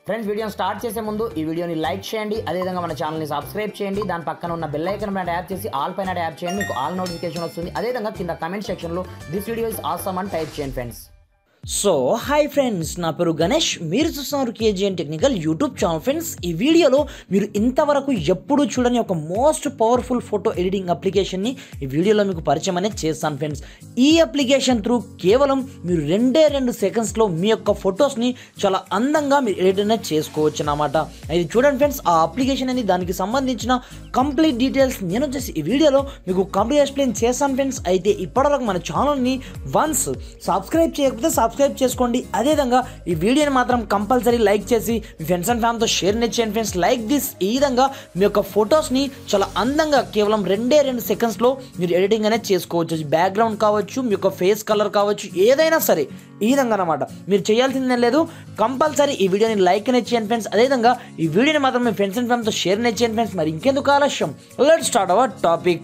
friends వీడియోని start చేసే ముందు ఈ వీడియోని లైక్ చేయండి అదేవిధంగా మన ఛానల్ని సబ్స్క్రైబ్ చేయండి దాని పక్కన ఉన్న బెల్ ఐకన్ పైన ట్యాప్ చేసి ఆల్ పైన ట్యాప్ చేయండి మీకు ఆల్ నోటిఫికేషన్ వస్తుంది అదేవిధంగా కింద కమెంట్ సెక్షన్లో దిస్ వీడియో ఇస్ ఆసమ్ అని టైప్ చేయండి ఫ్రెండ్స్ సో హాయ్ ఫ్రెండ్స్ నా పేరు గణేష్ మీరు చూస్తున్నారు KGN technical YouTube channel friends ఈ వీడియోలో మీరు ఇంతవరకు ఎప్పుడూ చూడని ఒక మోస్ట్ పవర్ఫుల్ ఫోటో ఎడిటింగ్ అప్లికేషన్ని ఈ వీడియోలో మీకు పరిచయం అనేది చేస్తాను ఫ్రెండ్స్ ఈ అప్లికేషన్ త్రూ కేవలం మీరు రెండే రెండు సెకండ్స్లో మీ యొక్క ఫొటోస్ని చాలా అందంగా మీరు ఎడిట్ అనేది చేసుకోవచ్చు అన్నమాట ఇది చూడండి ఫ్రెండ్స్ ఆ అప్లికేషన్ అనేది దానికి సంబంధించిన కంప్లీట్ డీటెయిల్స్ నేను వచ్చేసి ఈ వీడియోలో మీకు కంప్లీట్ ఎక్స్ప్లెయిన్ చేస్తాను ఫ్రెండ్స్ అయితే ఇప్పటివరకు మన ఛానల్ని వన్స్ సబ్స్క్రైబ్ చేయకపోతే సబ్స్క్రైబ్ చేసుకోండి అదేవిధంగా ఈ వీడియోని మాత్రం కంపల్సరీ లైక్ చేసి మీ ఫ్రెండ్స్ అండ్ ఫ్యామిలీతో షేర్ చేయండి ఫ్రెండ్స్ లైక్ దిస్ ఈ విధంగా మీ యొక్క ఫొటోస్ని చాలా అందంగా కేవలం రెండే రెండు సెకండ్స్లో మీరు ఎడిటింగ్ అనేది చేసుకోవచ్చు బ్యాక్గ్రౌండ్ కావచ్చు మీ యొక్క ఫేస్ కలర్ కావచ్చు ఏదైనా సరే ఈ విధంగా అనమాట మీరు చేయాల్సిందేం లేదు కంపల్సరీ ఈ వీడియోని లైక్ అనేది చేయండి ఫ్రెండ్స్ అదేవిధంగా ఈ వీడియోని మాత్రం మీ ఫ్రెండ్స్ అండ్ ఫ్యామిలీతో షేర్ అనేది చేయండి ఫ్రెండ్స్ మరి ఇంకెందుకు ఆలస్యం let start our topic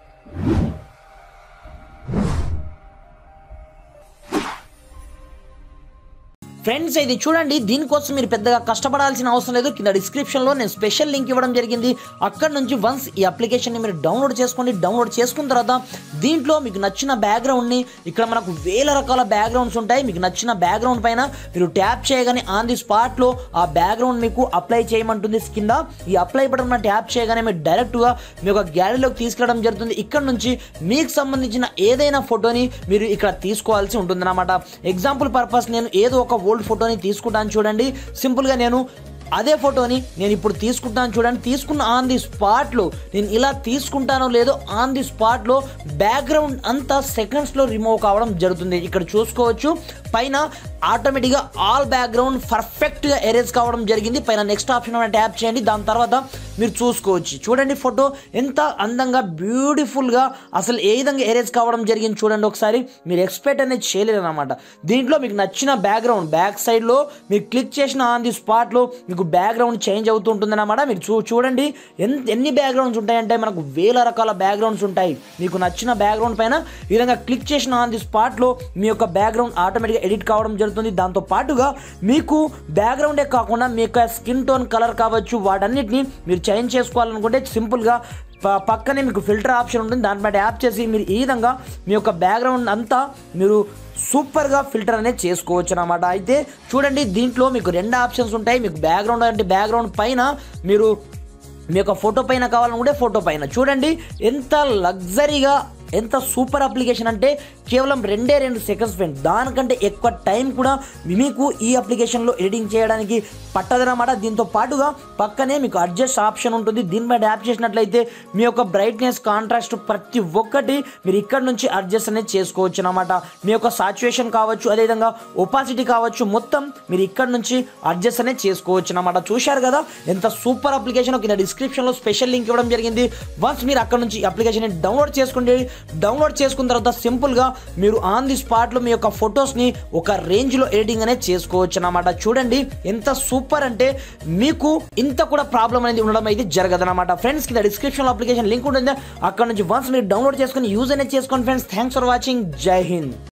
friends ఇది చూడండి దీనికోసం మీరు పెద్దగా కష్టపడాల్సిన అవసరం లేదు కింద డిస్క్రిప్షన్లో నేను స్పెషల్ లింక్ ఇవ్వడం జరిగింది అక్కడ నుంచి వన్స్ ఈ అప్లికేషన్ని మీరు డౌన్లోడ్ చేసుకోండి డౌన్లోడ్ చేసుకున్న తర్వాత దీంట్లో మీకు నచ్చిన బ్యాక్గ్రౌండ్ని ఇక్కడ మనకు వేల రకాల బ్యాక్గ్రౌండ్స్ ఉంటాయి మీకు నచ్చిన బ్యాక్గ్రౌండ్ పైన మీరు ట్యాప్ చేయగానే ఆన్ ది స్పాట్లో ఆ బ్యాక్గ్రౌండ్ మీకు అప్లై చేయమంటుంది కింద ఈ అప్లై బటన్ మీద ట్యాప్ చేయగానే మీరు డైరెక్ట్గా మీ యొక్క గ్యాలరీలోకి తీసుకెళ్ళడం జరుగుతుంది ఇక్కడ నుంచి మీకు సంబంధించిన ఏదైనా ఫోటోని మీరు ఇక్కడ తీసుకోవాల్సి ఉంటుంది అనమాట ఎగ్జాంపుల్ పర్పస్ నేను ఏదో ఒక ఓల్డ్ ఫోటోని తీసుకుంటాను చూడండి సింపుల్గా నేను అదే ఫోటోని నేను ఇప్పుడు తీసుకుంటాను చూడండి తీసుకున్న ఆన్ ది స్పాట్లో నేను ఇలా తీసుకుంటానో లేదో ఆన్ ది స్పాట్లో బ్యాక్గ్రౌండ్ అంతా సెకండ్స్లో రిమూవ్ కావడం జరుగుతుంది ఇక్కడ చూసుకోవచ్చు పైన ఆటోమేటిక్గా ఆల్ బ్యాక్గ్రౌండ్ పర్ఫెక్ట్గా ఎరేజ్ కావడం జరిగింది పైన నెక్స్ట్ ఆప్షన్ ఏమైనా ట్యాప్ చేయండి దాని తర్వాత మీరు చూసుకోవచ్చు చూడండి ఫోటో ఎంత అందంగా బ్యూటిఫుల్గా అసలు ఏ విధంగా ఎరేజ్ కావడం జరిగింది చూడండి ఒకసారి మీరు ఎక్స్పెక్ట్ అనేది చేయలేరు అనమాట దీంట్లో మీకు నచ్చిన బ్యాక్గ్రౌండ్ బ్యాక్ సైడ్లో మీరు క్లిక్ చేసిన ఆన్ ది స్పాట్లో మీకు బ్యాక్గ్రౌండ్ చేంజ్ అవుతుంటుంది అనమాట మీరు చూ చూడండి ఎన్ ఎన్ని బ్యాక్గ్రౌండ్స్ ఉంటాయంటే మనకు వేల రకాల బ్యాక్గ్రౌండ్స్ ఉంటాయి మీకు నచ్చిన బ్యాక్గ్రౌండ్ పైన ఈ విధంగా క్లిక్ చేసిన ఆన్ ది స్పాట్లో మీ యొక్క బ్యాక్గ్రౌండ్ ఆటోమేటిక్గా ఎడిట్ కావడం జరుగుతుంది దాంతో పాటుగా మీకు బ్యాక్గ్రౌండే కాకుండా మీ యొక్క స్కిన్ టోన్ కలర్ కావచ్చు వాటన్నిటిని మీరు చేంజ్ చేసుకోవాలనుకుంటే సింపుల్గా ప- పక్కనే మీకు ఫిల్టర్ ఆప్షన్ ఉంటుంది దానిపై యాప్ చేసి మీరు ఈ విధంగా మీ యొక్క బ్యాక్గ్రౌండ్ అంతా మీరు సూపర్గా ఫిల్టర్ అనేది చేసుకోవచ్చు అనమాట అయితే చూడండి దీంట్లో మీకు రెండు ఆప్షన్స్ ఉంటాయి మీకు బ్యాక్గ్రౌండ్ అంటే బ్యాక్గ్రౌండ్ పైన మీరు మీ యొక్క ఫోటో పైన కావాలనుకుంటే ఫోటో పైన చూడండి ఎంత లగ్జరీగా ఎంత సూపర్ అప్లికేషన్ అంటే కేవలం రెండే రెండు సెకండ్స్ ఫ్రెండ్ దానికంటే ఎక్కువ టైం కూడా మీకు ఈ అప్లికేషన్లో ఎడిటింగ్ చేయడానికి పట్టదనమాట దీంతో పాటుగా పక్కనే మీకు అడ్జస్ట్ ఆప్షన్ ఉంటుంది దీనిపై ట్యాప్ చేసినట్లయితే మీ యొక్క బ్రైట్నెస్ కాంట్రాస్ట్ ప్రతి ఒక్కటి మీరు ఇక్కడ నుంచి అడ్జస్ట్ అనేది చేసుకోవచ్చు అనమాట మీ యొక్క సాచువేషన్ కావచ్చు అదేవిధంగా ఒపాసిటీ కావచ్చు మొత్తం మీరు ఇక్కడ నుంచి అడ్జస్ట్ అనేది చేసుకోవచ్చు అనమాట చూశారు కదా ఎంత సూపర్ అప్లికేషన్ కింద డిస్క్రిప్షన్లో స్పెషల్ లింక్ ఇవ్వడం జరిగింది వన్స్ మీరు అక్కడ నుంచి అప్లికేషన్ డౌన్లోడ్ చేసుకోండి డౌన్లోడ్ చేసుకున్న తర్వాత సింపుల్గా మీరు ఆన్ ది స్పాట్లో మీ యొక్క ఫొటోస్ని ఒక రేంజ్లో ఎడిటింగ్ అనేది చేసుకోవచ్చు అనమాట చూడండి ఎంత సూపర్ అంటే మీకు ఇంత కూడా ప్రాబ్లం అనేది ఉండడం అయితే జరగదన్నమాట ఫ్రెండ్స్ కింద డిస్క్రిప్షన్లో అప్లికేషన్ లింక్ ఉంటుంది అక్కడ నుంచి వన్స్ మీరు డౌన్లోడ్ చేసుకుని యూజ్ అనేది చేసుకోండి ఫ్రెండ్స్ థ్యాంక్స్ ఫర్ వాచింగ్ జై హింద్